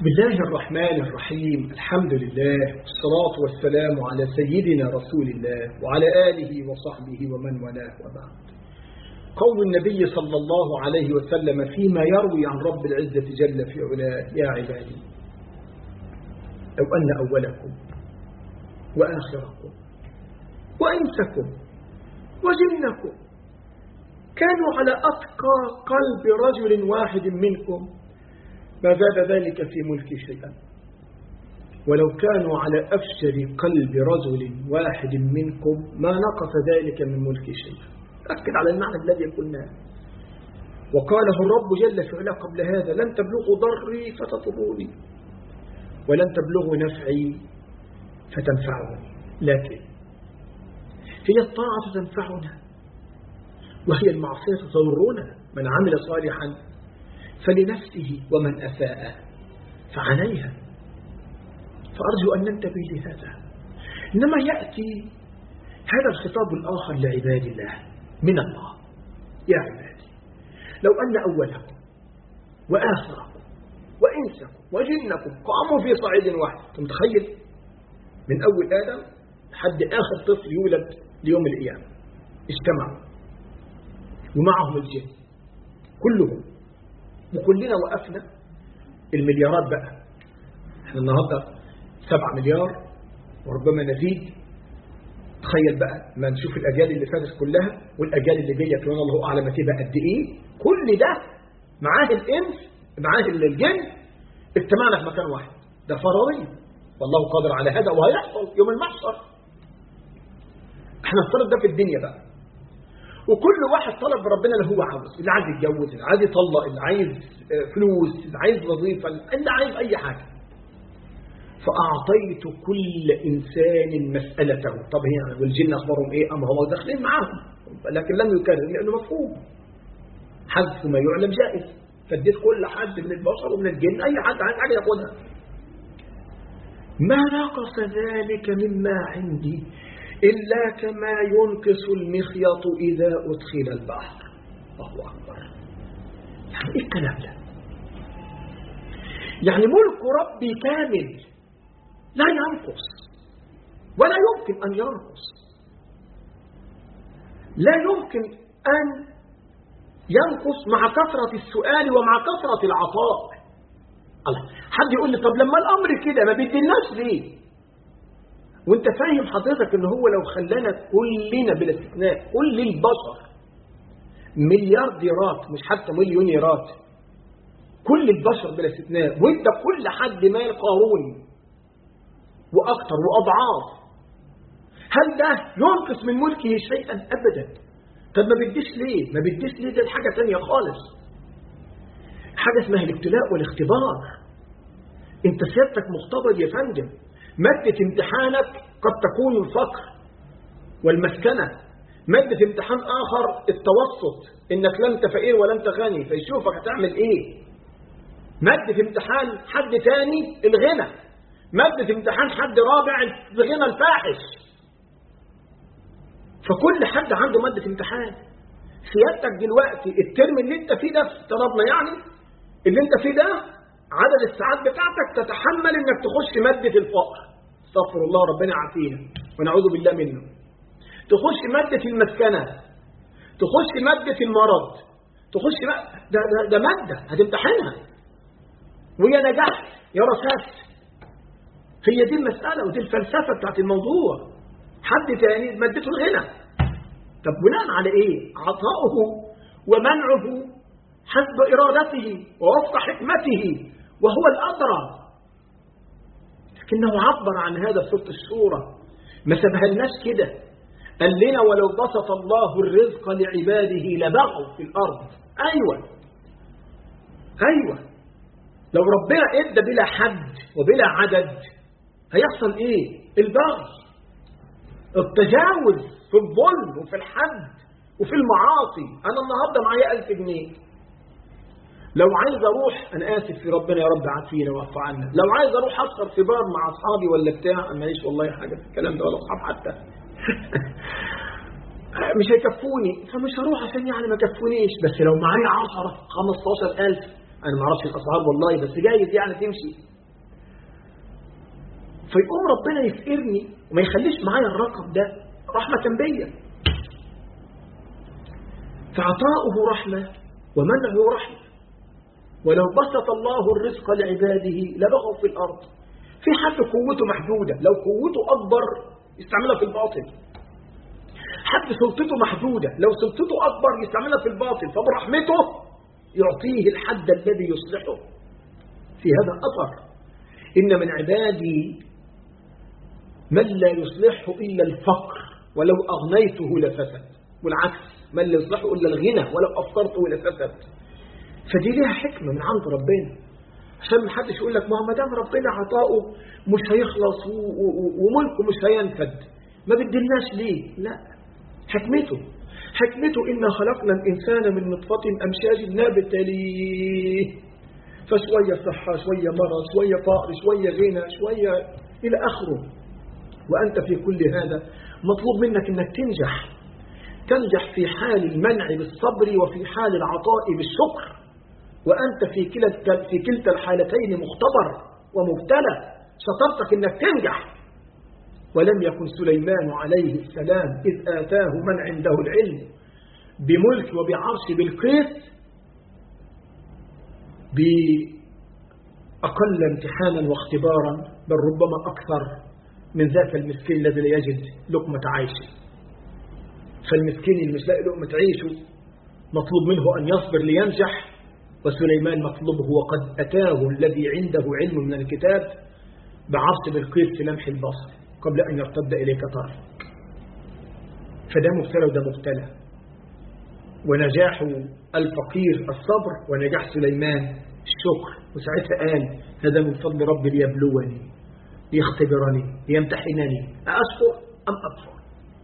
بسم الله الرحمن الرحيم الحمد لله والصلاة والسلام على سيدنا رسول الله وعلى آله وصحبه ومن والاه وبعد قول النبي صلى الله عليه وسلم فيما يروي عن رب العزة جل في علاه يا عبادي لو أن أولكم وآخركم وإنسكم وجنكم كانوا على أتقى قلب رجل واحد منكم ما زاد ذلك في ملكي شيئا ولو كانوا على أفشر قلب رجل واحد منكم ما نقص ذلك من ملكي شيئا أكد على المعنى الذي قلناه وقاله الرب جل في علا قبل هذا لن تبلغوا ضري فتضروني ولن تبلغوا نفعي فتنفعوني لكن هي الطاعة تنفعنا وهي المعصية تضرنا من عمل صالحا فلنفسه ومن أساء فعليها فأرجو أن ننتبه لهذا إنما يأتي هذا الخطاب الآخر لعباد الله من الله يا عبادي لو أن أولكم وآخركم وإنسكم وجنكم قاموا في صعيد واحد متخيل من أول آدم لحد آخر طفل يولد ليوم القيامة اجتمعوا ومعهم الجن كلهم وكلنا وقفنا المليارات بقى احنا النهاردة سبعة مليار وربما نزيد تخيل بقى ما نشوف الأجيال اللي فاتت كلها والأجيال اللي جاية كمان الله أعلم هتبقى قد إيه كل ده معاه الإنس معاه الجن اجتمعنا في مكان واحد ده فراري والله قادر على هذا وهيحصل يوم المحشر احنا نفترض ده في الدنيا بقى وكل واحد طلب ربنا اللي هو عاوز اللي عايز يتجوز اللي عايز يطلق اللي عايز فلوس اللي عايز وظيفة اللي عايز أي حاجة فأعطيت كل إنسان مسألته طب هي والجن أخبارهم إيه أما هم داخلين معاهم لكن لم يكرر لأنه مفهوم حذف ما يعلم جائز فاديت كل حد من البشر ومن الجن أي حد عايز حاجة ياخدها ما نقص ذلك مما عندي إلا كما ينقص المخيط إذا أدخل البحر الله أكبر يعني إيه الكلام ده يعني ملك ربي كامل لا ينقص ولا يمكن أن ينقص لا يمكن أن ينقص مع كثرة السؤال ومع كثرة العطاء الله حد يقول لي طب لما الأمر كده ما بيديناش ليه وانت فاهم حضرتك ان هو لو خلانا كلنا بلا استثناء كل البشر مليارديرات مش حتى مليونيرات كل البشر بلا استثناء وانت كل حد مال قارون واكثر واضعاف هل ده ينقص من ملكه شيئا ابدا طب ما بديش ليه ما بديش ليه ده حاجه ثانيه خالص حاجه اسمها الابتلاء والاختبار انت سيادتك مختبر يا فندم مادة امتحانك قد تكون الفقر والمسكنة مادة امتحان آخر التوسط إنك لا أنت فقير ولا أنت غني فيشوفك هتعمل إيه مادة امتحان حد تاني الغنى مادة امتحان حد رابع الغنى الفاحش فكل حد عنده مادة امتحان سيادتك دلوقتي الترم اللي انت فيه ده افترضنا يعني اللي انت فيه ده عدد الساعات بتاعتك تتحمل انك تخش مادة الفقر استغفر الله ربنا يعافينا ونعوذ بالله منه تخش مادة المسكنة تخش مادة المرض تخش ما... ده, ده, ده مادة هتمتحنها ويا نجحت يا رسالت هي دي المسألة ودي الفلسفة بتاعت الموضوع حد تاني مادته الغنى طب بناء على ايه عطاؤه ومنعه حسب إرادته ووفق حكمته وهو الأدرى لكنه عبر عن هذا في سورة الشورى ما سبهلناش كده قال لنا ولو بسط الله الرزق لعباده لبغوا في الأرض أيوة أيوة لو ربنا ادى بلا حد وبلا عدد هيحصل ايه البغي التجاوز في الظلم وفي الحد وفي المعاصي انا النهارده معايا ألف جنيه لو عايز اروح انا اسف في ربنا يا رب عافينا واعف عنا لو عايز اروح اسهر في بار مع اصحابي ولا بتاع انا ماليش والله حاجه في الكلام ده ولا اصحاب حتى مش هيكفوني فمش هروح عشان يعني ما كفونيش بس لو معايا 10 15000 انا ما اعرفش الاسعار والله بس جايز يعني تمشي فيقوم ربنا يفقرني وما يخليش معايا الرقم ده رحمة بيا فعطاؤه رحمة ومنعه رحمة ولو بسط الله الرزق لعباده لبغوا في الأرض في حد قوته محدودة لو قوته أكبر يستعملها في الباطل حد سلطته محدودة لو سلطته أكبر يستعملها في الباطل فبرحمته يعطيه الحد الذي يصلحه في هذا أثر إن من عبادي من لا يصلحه إلا الفقر ولو أغنيته لفسد والعكس من لا يصلحه إلا الغنى ولو أفطرته لفسد فدي ليها حكمة من عند ربنا عشان ما حدش يقول لك ما هو ما دام ربنا عطاؤه مش هيخلص وملكه مش هينفد ما بدلناش ليه لا حكمته حكمته إنا خلقنا الإنسان من نطفة أمشاج نبتليه فشوية صحة شوية مرض شوية فقر شوية غنى شوية إلى آخره وأنت في كل هذا مطلوب منك أنك تنجح تنجح في حال المنع بالصبر وفي حال العطاء بالشكر وأنت في كلا في كلتا الحالتين مختبر ومبتلى شطرتك أنك تنجح ولم يكن سليمان عليه السلام إذ آتاه من عنده العلم بملك وبعرش بالقيس بأقل امتحانا واختبارا بل ربما أكثر من ذاك المسكين الذي لا يجد لقمة عيشه فالمسكين اللي مش لاقي لقمة عيشه مطلوب منه أن يصبر لينجح وسليمان مطلوبه وقد أتاه الذي عنده علم من الكتاب بعرض بالقيس في لمح البصر قبل أن يرتد إليك طرفك فده مبتلى وده مبتلى ونجاح الفقير الصبر ونجاح سليمان الشكر وساعتها قال هذا من فضل ربي ليبلوني ليختبرني ليمتحنني أشكر أم أكفر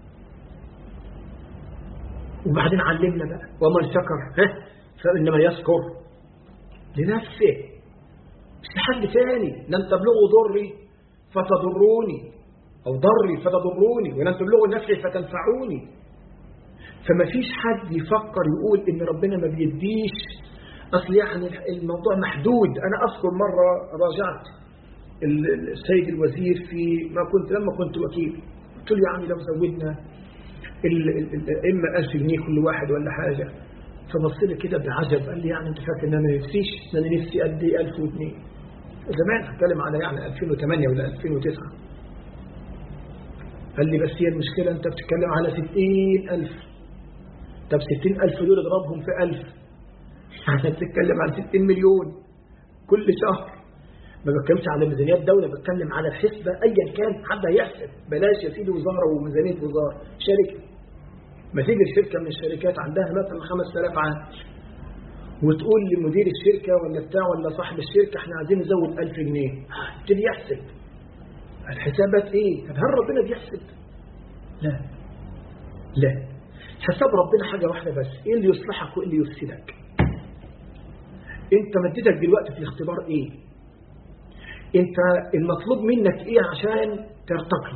وبعدين علمنا بقى ومن شكر ها فإنما يشكر لنفسه مش لحد ثاني لن تبلغوا ضري فتضروني أو ضري فتضروني ولن تبلغوا نفعي فتنفعوني فما فيش حد يفكر يقول إن ربنا ما بيديش أصل يعني الموضوع محدود أنا أذكر مرة راجعت السيد الوزير في ما كنت لما كنت وكيل قلت له يعني لو زودنا إما ألف جنيه كل واحد ولا حاجة فبص لي كده بعجب قال لي يعني أنت فاكر إن أنا ما نفسيش إن أنا نفسي قد إيه 1002 زمان هتكلم على يعني 2008 ولا 2009 قال لي بس هي المشكلة أنت بتتكلم على 60000 طب 60000 دول اضربهم في 1000 يعني بتتكلم على 60 مليون كل شهر ما بتكلمش على ميزانيات دولة بتكلم على الحسبة أيا كان حد هيحسب بلاش يا سيدي وزارة وميزانية وزارة شركة ما تيجي الشركة من الشركات عندها مثلا 5000 عامل وتقول لمدير الشركة ولا بتاع ولا صاحب الشركة احنا عايزين نزود 1000 جنيه يبتدي يحسب الحسابات ايه طب هل ربنا بيحسب لا لا حساب ربنا حاجة واحدة بس ايه اللي يصلحك وايه اللي يفسدك انت مدتك دلوقتي في الاختبار ايه انت المطلوب منك ايه عشان ترتقي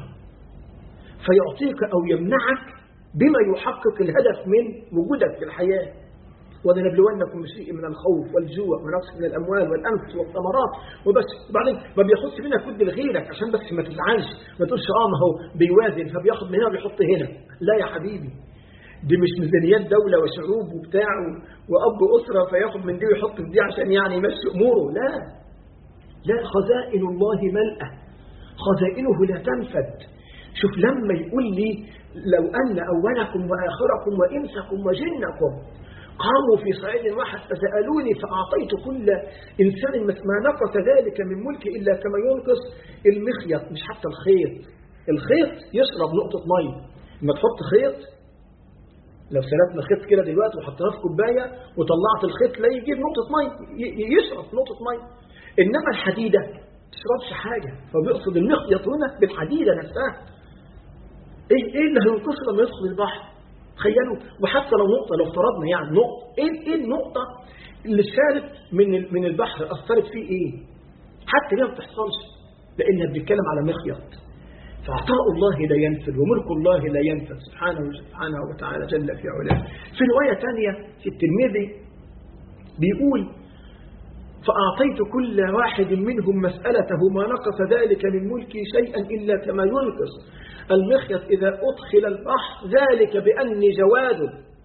فيعطيك او يمنعك بما يحقق الهدف من وجودك في الحياة ولنبلونكم بشيء من الخوف والجوع ونقص من الأموال والأنفس والثمرات وبس وبعدين ما بياخدش منك كد لغيرك عشان بس ما تزعلش ما تقولش اه ما هو بيوازن فبياخد من هنا وبيحط هنا لا يا حبيبي دي مش ميزانيات دولة وشعوب وبتاع وأب أسرة فياخد من دي ويحط في دي عشان يعني يمشي أموره لا لا خزائن الله ملأة خزائنه لا تنفد شوف لما يقول لي لو أن أولكم وآخركم وإنسكم وجنكم قاموا في صعيد واحد فسألوني فأعطيت كل إنسان ما نقص ذلك من ملك إلا كما ينقص المخيط مش حتى الخيط الخيط يشرب نقطة مية لما تحط خيط لو سلتنا خيط كده دلوقتي وحطيناه في كوبايه وطلعت الخيط لا يجيب نقطة مية يشرب نقطة مية إنما الحديدة تشربش حاجة فبيقصد المخيط هنا بالحديدة نفسها ايه ايه اللي هينقصه لما يدخل البحر تخيلوا وحتى لو نقطة لو افترضنا يعني نقطة ايه ايه النقطة اللي شالت من من البحر اثرت فيه ايه حتى ليه ما بتحصلش لانها بنتكلم على مخيط فعطاء الله لا ينفذ وملك الله لا ينفذ سبحانه سبحانه وتعالى جل في علاه في رواية ثانية في الترمذي بيقول فأعطيت كل واحد منهم مسألته ما نقص ذلك من ملكي شيئا إلا كما ينقص المخيط إذا أدخل البحر ذلك بأني جواد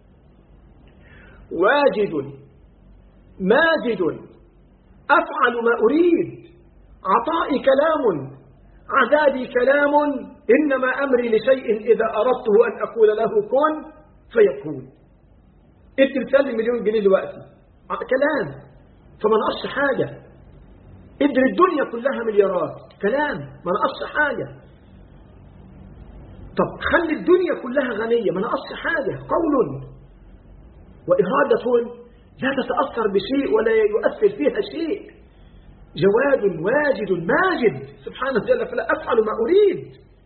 واجد ماجد أفعل ما أريد عطائي كلام عذابي كلام إنما أمري لشيء إذا أردته أن أقول له كن فيكون انت بتسلم مليون جنيه دلوقتي كلام فما نقصش حاجة ادري الدنيا كلها مليارات كلام ما نقصش حاجة طب خلي الدنيا كلها غنية ما نقصش حاجة قول وإرادة لا تتأثر بشيء ولا يؤثر فيها شيء جواد واجد ماجد سبحانه جل فلا أفعل ما أريد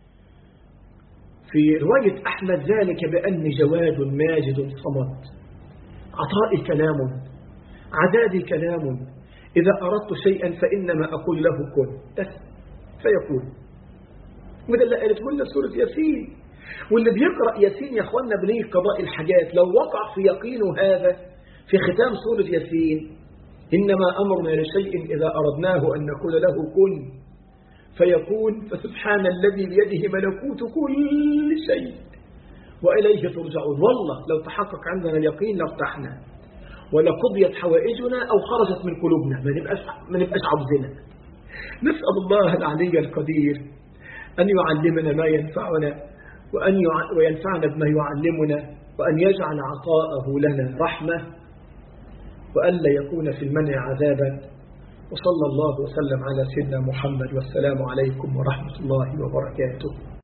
في رواية أحمد ذلك بأني جواد ماجد صمد عطائي كلام عدادي كلام إذا أردت شيئا فإنما أقول له كن بس فيكون وده اللي قالت لنا سورة ياسين واللي بيقرأ ياسين يا أخوانا بنية قضاء الحاجات لو وقع في يقينه هذا في ختام سورة ياسين إنما أمرنا لشيء إذا أردناه أن نقول له كن فيكون فسبحان الذي بيده ملكوت كل شيء وإليه ترجعون والله لو تحقق عندنا اليقين لارتحنا ولقضيت حوائجنا أو خرجت من قلوبنا ما نبقاش, ما نبقاش عبزنا نسأل الله العلي القدير أن يعلمنا ما ينفعنا وأن وينفعنا بما يعلمنا وأن يجعل عطاءه لنا رحمة وألا يكون في المنع عذابا وصلى الله وسلم على سيدنا محمد والسلام عليكم ورحمة الله وبركاته